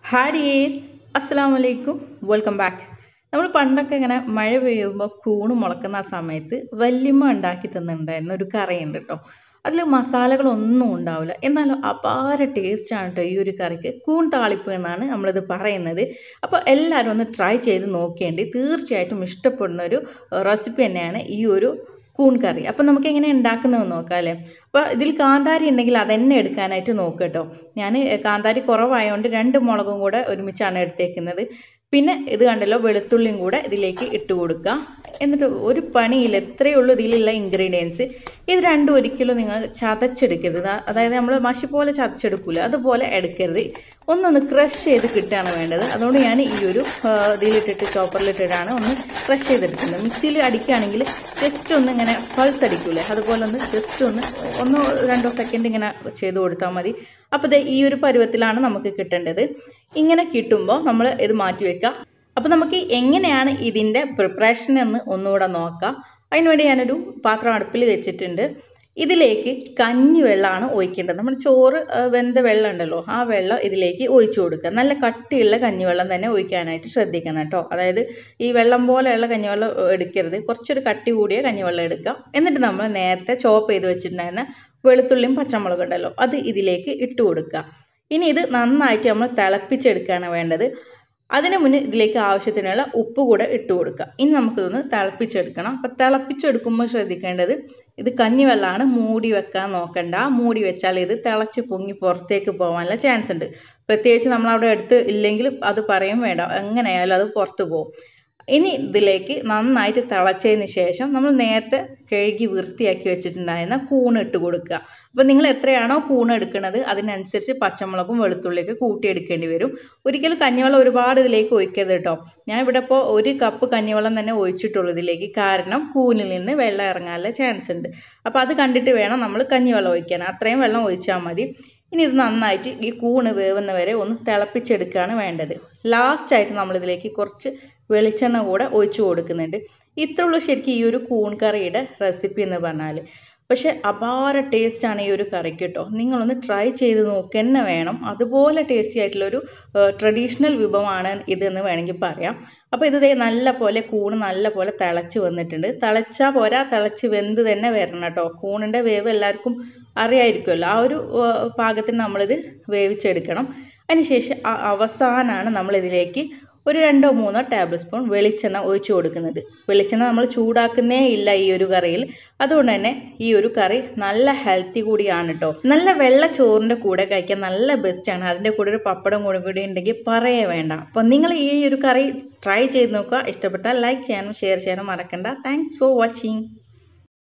hi dears അസ്സാം വലൈക്കും welcome back നമ്മൾ പണ്ടൊക്കെ ഇങ്ങനെ മഴ പെയ്യുമ്പോൾ കൂണ് മുളക്കുന്ന ആ സമയത്ത് വല്യമ്മ ഉണ്ടാക്കി തന്നിട്ടുണ്ടായിരുന്ന ഒരു കറിയുണ്ട് കേട്ടോ അതിൽ മസാലകളൊന്നും ഉണ്ടാവില്ല എന്നാലും അപാര ടേസ്റ്റാണ് കേട്ടോ ഈ ഒരു കറിക്ക് കൂൺ താളിപ്പ് എന്നാണ് നമ്മളിത് പറയുന്നത് അപ്പോൾ എല്ലാവരും ഒന്ന് ട്രൈ ചെയ്ത് നോക്കേണ്ടി തീർച്ചയായിട്ടും ഇഷ്ടപ്പെടുന്ന ഒരു റെസിപ്പി തന്നെയാണ് ഈ ഒരു കൂൺ കറി അപ്പം നമുക്ക് എങ്ങനെ ഉണ്ടാക്കുന്നതെന്ന് നോക്കാം അല്ലേ അപ്പോൾ ഇതിൽ കാന്താരി ഉണ്ടെങ്കിൽ അതന്നെ എടുക്കാനായിട്ട് നോക്കുക കേട്ടോ ഞാൻ കാന്താരി കുറവായതുകൊണ്ട് രണ്ട് മുളകും കൂടെ ഒരുമിച്ചാണ് എടുത്തേക്കുന്നത് പിന്നെ ഇത് കണ്ടല്ലോ വെളുത്തുള്ളിയും കൂടെ ഇതിലേക്ക് ഇട്ട് കൊടുക്കുക എന്നിട്ട് ഒരു പണിയില്ല എത്രയേ ഉള്ളൂ ഇതിലുള്ള ഇൻഗ്രീഡിയൻസ് ഇത് രണ്ടും ഒരിക്കലും നിങ്ങൾ ചതച്ചെടുക്കരുത് അതായത് നമ്മൾ മഷി പോലെ ചതച്ചെടുക്കില്ല അതുപോലെ എടുക്കരുത് ഒന്നൊന്ന് ക്രഷ് ചെയ്ത് കിട്ടുകയാണ് വേണ്ടത് അതുകൊണ്ട് ഞാൻ ഈ ഒരു ഇതിലിട്ടിട്ട് ചോപ്പറിലിട്ടിട്ടാണ് ഒന്ന് ക്രഷ് ചെയ്തെടുക്കുന്നത് മിക്സിയിൽ അടിക്കുകയാണെങ്കിൽ ജസ്റ്റ് ഒന്ന് ഇങ്ങനെ പൾസ് അടിക്കൂലേ അതുപോലെ ഒന്ന് ജസ്റ്റ് ഒന്ന് ഒന്നോ രണ്ടോ സെക്കൻഡ് ഇങ്ങനെ ചെയ്ത് കൊടുത്താൽ മതി അപ്പോൾ ഈ ഒരു പരുവത്തിലാണ് നമുക്ക് കിട്ടേണ്ടത് ഇങ്ങനെ കിട്ടുമ്പോൾ നമ്മൾ ഇത് മാറ്റി വെക്കാം അപ്പോൾ നമുക്ക് എങ്ങനെയാണ് ഇതിൻ്റെ പ്രിപ്പറേഷൻ എന്ന് ഒന്നുകൂടെ നോക്കാം അതിനുവേണ്ടി ഞാനൊരു പാത്രം അടുപ്പിൽ വെച്ചിട്ടുണ്ട് ഇതിലേക്ക് കഞ്ഞി വെള്ളമാണ് ഒഴിക്കേണ്ടത് നമ്മൾ ചോറ് വെന്ത വെള്ളം ഉണ്ടല്ലോ ആ വെള്ളം ഇതിലേക്ക് ഒഴിച്ചു കൊടുക്കുക നല്ല കട്ടിയുള്ള കഞ്ഞിവെള്ളം തന്നെ ഒഴിക്കാനായിട്ട് ശ്രദ്ധിക്കണം കേട്ടോ അതായത് ഈ വെള്ളം പോലെയുള്ള കഞ്ഞിവെള്ളം എടുക്കരുത് കുറച്ചൊരു കട്ടി കൂടിയ കഞ്ഞിവെള്ളം എടുക്കുക എന്നിട്ട് നമ്മൾ നേരത്തെ ചോപ്പ് ചെയ്ത് വെച്ചിട്ടുണ്ടായിരുന്ന വെളുത്തുള്ളിയും പച്ചമുളകും ഉണ്ടല്ലോ അത് ഇതിലേക്ക് ഇട്ട് കൊടുക്കുക ഇനി ഇത് നന്നായിട്ട് നമ്മൾ തിളപ്പിച്ചെടുക്കുകയാണ് വേണ്ടത് അതിന് മുന്നേ ഇതിലേക്ക് ആവശ്യത്തിനുള്ള ഉപ്പ് കൂടെ ഇട്ട് കൊടുക്കുക ഇനി നമുക്കിതൊന്ന് തിളപ്പിച്ചെടുക്കണം അപ്പം തിളപ്പിച്ചെടുക്കുമ്പോൾ ശ്രദ്ധിക്കേണ്ടത് ഇത് കഞ്ഞിവെള്ളമാണ് മൂടി വെക്കാൻ നോക്കണ്ട മൂടി വെച്ചാൽ ഇത് തിളച്ച് പൊങ്ങി പുറത്തേക്ക് പോകാനുള്ള ചാൻസ് ഉണ്ട് പ്രത്യേകിച്ച് നമ്മളവിടെ എടുത്ത് ഇല്ലെങ്കിൽ അത് പറയും വേണ്ട എങ്ങനെയായാലും അത് പുറത്ത് പോകും ഇനി ഇതിലേക്ക് നന്നായിട്ട് തിളച്ചതിന് ശേഷം നമ്മൾ നേരത്തെ കഴുകി വൃത്തിയാക്കി വെച്ചിട്ടുണ്ടായിരുന്ന കൂണ് ഇട്ട് കൊടുക്കുക അപ്പോൾ നിങ്ങൾ എത്രയാണോ കൂണ് എടുക്കുന്നത് അതിനനുസരിച്ച് പച്ചമുളകും വെളുത്തുള്ളിയൊക്കെ കൂട്ടിയെടുക്കേണ്ടി വരും ഒരിക്കലും കഞ്ഞിവെള്ളം ഒരുപാട് ഇതിലേക്ക് ഒഴിക്കരുത് കേട്ടോ ഞാൻ ഇവിടെ ഇപ്പോൾ ഒരു കപ്പ് കഞ്ഞിവെള്ളം തന്നെ ഒഴിച്ചിട്ടുള്ളൂ ഇതിലേക്ക് കാരണം കൂനിൽ നിന്ന് വെള്ളം ഇറങ്ങാനുള്ള ചാൻസ് ഉണ്ട് അപ്പോൾ അത് കണ്ടിട്ട് വേണം നമ്മൾ കഞ്ഞിവെള്ളം ഒഴിക്കാൻ അത്രയും വെള്ളം ഒഴിച്ചാൽ മതി ഇനി ഇത് നന്നായിട്ട് ഈ കൂണ് വേവുന്ന വരെ ഒന്ന് തിളപ്പിച്ചെടുക്കുകയാണ് വേണ്ടത് ലാസ്റ്റായിട്ട് നമ്മളിതിലേക്ക് കുറച്ച് വെളിച്ചെണ്ണ കൂടെ ഒഴിച്ചു കൊടുക്കുന്നുണ്ട് ഇത്ര ഉള്ളൂ ശരിക്കും ഈ ഒരു കൂൺ കറിയുടെ റെസിപ്പി എന്ന് പറഞ്ഞാൽ പക്ഷെ അപാര ടേസ്റ്റാണ് ഈ ഒരു കറിക്ക് കേട്ടോ നിങ്ങളൊന്ന് ട്രൈ ചെയ്ത് നോക്കുക തന്നെ വേണം അതുപോലെ ടേസ്റ്റി ആയിട്ടുള്ളൊരു ട്രഡീഷണൽ വിഭവമാണ് ഇതെന്ന് വേണമെങ്കിൽ പറയാം അപ്പോൾ ഇത് നല്ല പോലെ കൂണ് നല്ല പോലെ തിളച്ച് വന്നിട്ടുണ്ട് തിളച്ചാൽ പോരാ തിളച്ച് വെന്ത് തന്നെ വരണം കേട്ടോ കൂണിൻ്റെ വേവ് എല്ലാവർക്കും അറിയായിരിക്കുമല്ലോ ആ ഒരു പാകത്തിന് നമ്മളിത് വേവിച്ചെടുക്കണം അതിനുശേഷം അവസാനമാണ് നമ്മളിതിലേക്ക് ഒരു രണ്ടോ മൂന്നോ ടേബിൾ സ്പൂൺ വെളിച്ചെണ്ണ ഒഴിച്ചു കൊടുക്കുന്നത് വെളിച്ചെണ്ണ നമ്മൾ ചൂടാക്കുന്നേ ഇല്ല ഈ ഒരു കറിയിൽ അതുകൊണ്ട് തന്നെ ഈ ഒരു കറി നല്ല ഹെൽത്തി കൂടിയാണ് കേട്ടോ നല്ല വെള്ള ചോറിൻ്റെ കൂടെ കഴിക്കാൻ നല്ല ബെസ്റ്റാണ് അതിൻ്റെ കൂടെ ഒരു പപ്പടം കൂടെ കൂടി ഉണ്ടെങ്കിൽ പറയേ വേണ്ട അപ്പം നിങ്ങൾ ഈ ഒരു കറി ട്രൈ ചെയ്ത് നോക്കുക ഇഷ്ടപ്പെട്ടാൽ ലൈക്ക് ചെയ്യാനും ഷെയർ ചെയ്യാനും മറക്കണ്ട താങ്ക്സ് ഫോർ വാച്ചിങ്